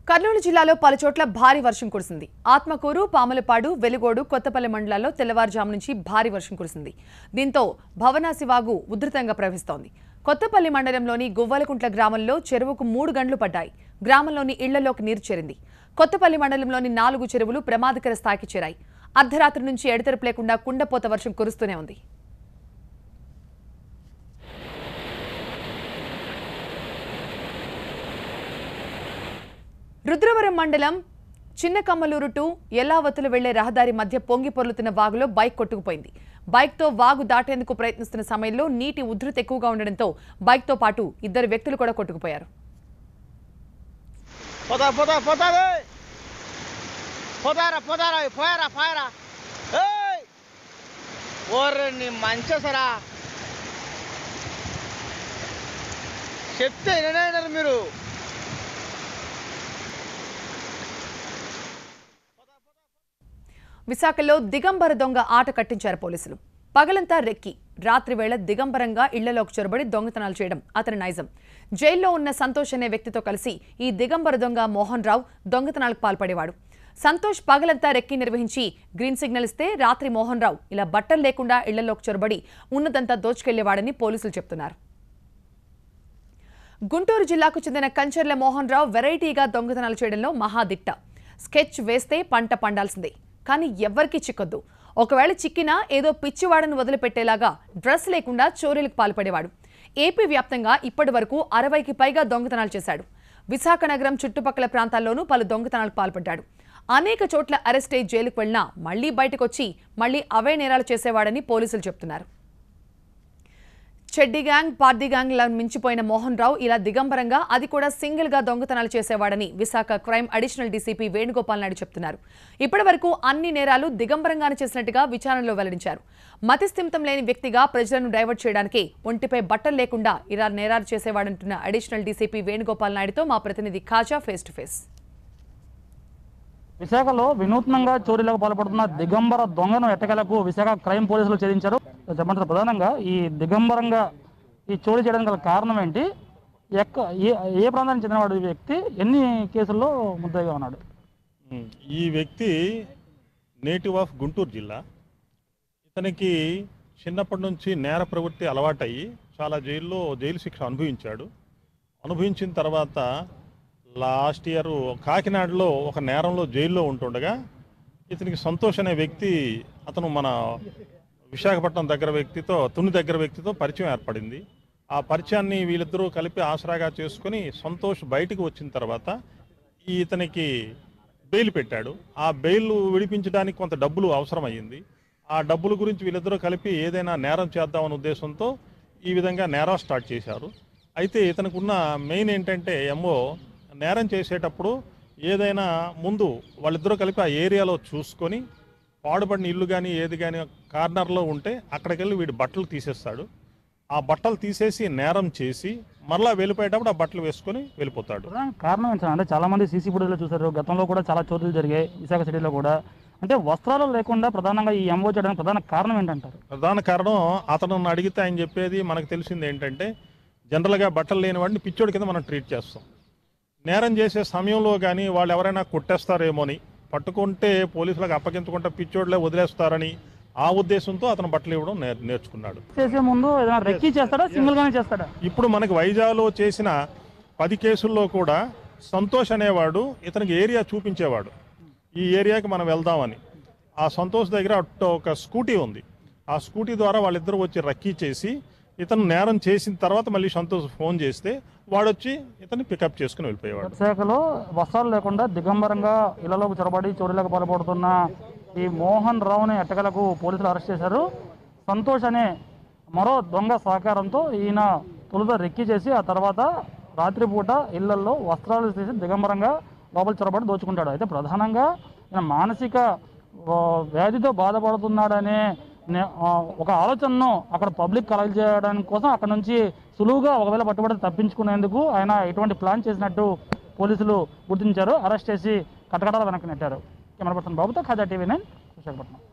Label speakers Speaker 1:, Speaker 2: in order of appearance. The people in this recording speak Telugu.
Speaker 1: కర్నూలు జిల్లాలో పలుచోట్ల భారీ వర్షం కురిసింది ఆత్మకూరు పాములపాడు వెలుగోడు కొత్తపల్లి మండలాల్లో తెల్లవారుజాము నుంచి భారీ వర్షం కురిసింది దీంతో భవనాసి వాగు ఉధృతంగా ప్రవహిస్తోంది కొత్తపల్లి మండలంలోని గువ్వలకుంట్ల గ్రామంలో చెరువుకు మూడు గంటలు పడ్డాయి గ్రామంలోని ఇళ్లలోకి నీరు చేరింది కొత్తపల్లి మండలంలోని నాలుగు చెరువులు ప్రమాదకర స్థాయికి చేరాయి అర్ధరాత్రి నుంచి ఎడతెరపు లేకుండా కుండపోత వర్షం కురుస్తూనే ఉంది రుద్రవరం మండలం చిన్న కమ్మలూరు టు ఎల్లావతులు వెళ్లే రహదారి మధ్య పొంగి పొర్లుతున్న వాగులో బైక్ కొట్టుకుపోయింది బైక్తో వాగు దాటేందుకు ప్రయత్నిస్తున్న సమయంలో నీటి ఉధృతి ఎక్కువగా ఉండడంతో బైక్తో పాటు ఇద్దరు వ్యక్తులు కూడా కొట్టుకుపోయారు
Speaker 2: పోతా పోతా పోతాది పోతారా పోతారా పోయారా పోయారా ఏయ్ ఓర్రే నీ మంచేసరా చెప్తే వినలేనారు మీరు
Speaker 1: విశాఖలో దిగంబర దొంగ ఆట కట్టించారు పోలీసులు పగలంతా రెక్కి రాత్రి వేళ దిగంబరంగా ఇళ్లలోకి చొరబడి దొంగతనాలు చేయడం అతని నైజం జైల్లో ఉన్న సంతోష్ అనే వ్యక్తితో కలిసి ఈ దిగంబర దొంగ మోహన్ రావు దొంగతనాలకు పాల్పడేవాడు సంతోష్ పగలంతా రెక్కి నిర్వహించి గ్రీన్ సిగ్నల్ ఇస్తే రాత్రి మోహన్ రావు ఇలా బట్టలు లేకుండా ఇళ్లలోకి చొరబడి ఉన్నదంతా దోచుకెళ్లేవాడని పోలీసులు చెప్తున్నారు గుంటూరు జిల్లాకు చెందిన కంచర్ల మోహన్ రావు వెరైటీగా దొంగతనాలు చేయడంలో మహాదిట్ట స్కెచ్ వేస్తే పంట పండాల్సిందే కానీ ఎవ్వరికీ చిక్కొద్దు ఒకవేళ చిక్కినా ఏదో పిచ్చివాడను వదిలిపెట్టేలాగా డ్రెస్ లేకుండా చోరీలకు పాల్పడేవాడు ఏపీ వ్యాప్తంగా ఇప్పటి వరకు అరవైకి పైగా దొంగతనాలు చేశాడు విశాఖ నగరం చుట్టుపక్కల ప్రాంతాల్లోనూ పలు దొంగతనాలకు పాల్పడ్డాడు అనేక చోట్ల అరెస్ట్ అయి జైలుకు వెళ్లినా మళ్లీ బయటకొచ్చి మళ్లీ అవే నేరాలు చేసేవాడని పోలీసులు చెప్తున్నారు చెడ్డి గ్యాంగ్ పార్టీ గ్యాంగ్ లా మించిపోయిన మోహన్ రావు ఇలా దిగంబరంగా అది కూడా సింగిల్ గా దొంగతనాలు చేసేవాడని Visakha crime additional DCP Venugopal Naidu చెప్తున్నారు ఇప్పటి వరకు అన్ని నేరాలు దిగంబరంగానే చేసినట్టుగా విచారణలో వెల్లడించారు మతిస్థిమితం లేని వ్యక్తిగా ప్రజలను డైవర్ట్ చేయడానికి ఒంటిపై బట్టలు లేకుండా ఇలా నేరాలు చేసేవాడంటున్న అడిషనల్ డీసీపీ వేణుగోపాల్ నాయుడుతో మా ప్రతినిధి ఖాజా ఫేస్ టు ఫేస్
Speaker 3: విశాఖలో వినూత్నంగా చోరీలకు పాల్పడుతున్న దిగంబర దొంగను ఎట్టకేలకు విశాఖ క్రైమ్ పోలీసులు ఛేదించారు చెప్పండి సార్, ప్రధానంగా ఈ దిగంబరంగా ఈ చోరీ చేయడానికి గల కారణం ఏంటి ఎక్క ఏ ఏ ప్రాంతానికి చెందినవాడు ఈ వ్యక్తి ఎన్ని కేసుల్లో ముద్దాయిగా ఉన్నాడు
Speaker 4: ఉమ్, ఈ వ్యక్తి నేటివ్ ఆఫ్ గుంటూరు జిల్లా ఇతనికి చిన్నప్పటి నుంచి నేర ప్రవృత్తి అలవాటయ్యి చాలా జైల్లో జైలు శిక్ష అనుభవించాడు అనుభవించిన తర్వాత లాస్ట్ ఇయర్ కాకినాడలో ఒక నేరంలో జైల్లో ఉంటుండగా ఇతనికి సంతోష్ అనే వ్యక్తి అతను మన విశాఖపట్నం దగ్గర వ్యక్తితో తుని దగ్గర వ్యక్తితో పరిచయం ఏర్పడింది ఆ పరిచయాన్ని వీళ్ళిద్దరూ కలిపి ఆసరాగా చేసుకుని సంతోష్ బయటికి వచ్చిన తర్వాత ఈ ఇతనికి బెయిల్ పెట్టాడు ఆ బెయిల్ విడిపించడానికి కొంత డబ్బులు అవసరమయ్యింది ఆ డబ్బుల గురించి వీళ్ళిద్దరూ కలిపి ఏదైనా నేరం చేద్దామనే ఉద్దేశంతో ఈ విధంగా నేరం స్టార్ట్ చేశారు అయితే ఇతనికి ఉన్న మెయిన్ ఏంటంటే ఎంఓ నేరం చేసేటప్పుడు ఏదైనా ముందు వాళ్ళిద్దరూ కలిపి ఆ ఏరియాలో చూసుకొని పాడుపడిన ఇల్లు కానీ ఏది కానీ కార్నర్లో ఉంటే అక్కడికి వెళ్ళి వీడి బట్టలు తీసేస్తాడు ఆ బట్టలు తీసేసి నేరం చేసి మరలా వెళ్ళిపోయేటప్పుడు ఆ బట్టలు వేసుకొని వెళ్ళిపోతాడు
Speaker 3: ప్రధాన కారణం ఏంటి సార్? అంటే చాలా మంది సీసీ ఫుటేజ్లో చూశారు గతంలో కూడా చాలా చోరీలు జరిగాయి విశాఖ సిటీలో కూడా అంటే వస్త్రాలు లేకుండా ప్రధానంగా ఈ ఎంఓ చేయడానికి ప్రధాన కారణం ఏంటంటారు
Speaker 4: ప్రధాన కారణం అతను నన్ను అడిగితే ఆయన చెప్పేది మనకు తెలిసింది ఏంటంటే జనరల్గా బట్టలు లేని వాడిని పిచ్చోడి కింద మనం ట్రీట్ చేస్తాం నేరం చేసే సమయంలో కానీ వాళ్ళు ఎవరైనా కొట్టేస్తారేమోని పట్టుకుంటే పోలీసులకు అప్పగించకుండా పిచ్చోడ్లే వదిలేస్తారని ఆ ఉద్దేశంతో అతను బట్టలు ఇవ్వడం నేర్- నేర్చుకున్నాడు
Speaker 3: చేసే ముందు ఏదైనా రెక్కీ చేస్తాడా సింగిల్ గానే చేస్తాడా
Speaker 4: ఇప్పుడు మనకి వైజాగ్లో చేసిన పది కేసుల్లో కూడా సంతోష్ అనేవాడు ఇతనికి ఏరియా చూపించేవాడు ఈ ఏరియాకి మనం వెళ్దామని ఆ సంతోష్ దగ్గర అట్ట ఒక స్కూటీ ఉంది ఆ స్కూటీ ద్వారా వాళ్ళిద్దరూ వచ్చి రక్కీ చేసి ఇతను నేరం చేసిన తర్వాత మళ్ళీ సంతోష్ ఫోన్ చేస్తే వాడొచ్చి ఇతన్ని పికప్ చేసుకుని వెళ్ళిపోయేవాడు
Speaker 3: విశాఖలో వస్త్రాలు లేకుండా దిగంబరంగా ఇళ్లలోకి చొరబడి చోరీలకు పాల్పడుతున్న ఈ మోహన్ రావుని ఎట్టగలకు పోలీసులు అరెస్ట్ చేశారు సంతోష్ అనే మరో దొంగ సహకారంతో ఈయన తొలుత రెక్కి చేసి ఆ తర్వాత రాత్రిపూట ఇళ్లల్లో వస్త్రాలు తీసి దిగంబరంగా లోపల చొరబడి దోచుకుంటాడు అయితే ప్రధానంగా ఈయన మానసిక ఆ, వ్యాధితో బాధపడుతున్నాడనే నే- ఆ, ఒక ఆలోచనను అక్కడ పబ్లిక్ కలెక్ట్ చేయడానికి కోసం అక్కడ నుంచి సులువుగా ఒకవేళ పట్టుబడి తప్పించుకునేందుకు ఆయన ఎటువంటి ప్లాన్ చేసినట్టు పోలీసులు గుర్తించారు అరెస్ట్ చేసి కటకటాల వెనక్కి నెట్టారు కెమెరా పర్సన్ బాబుతో ఖాజా టీవీ నైన్ విశాఖపట్నం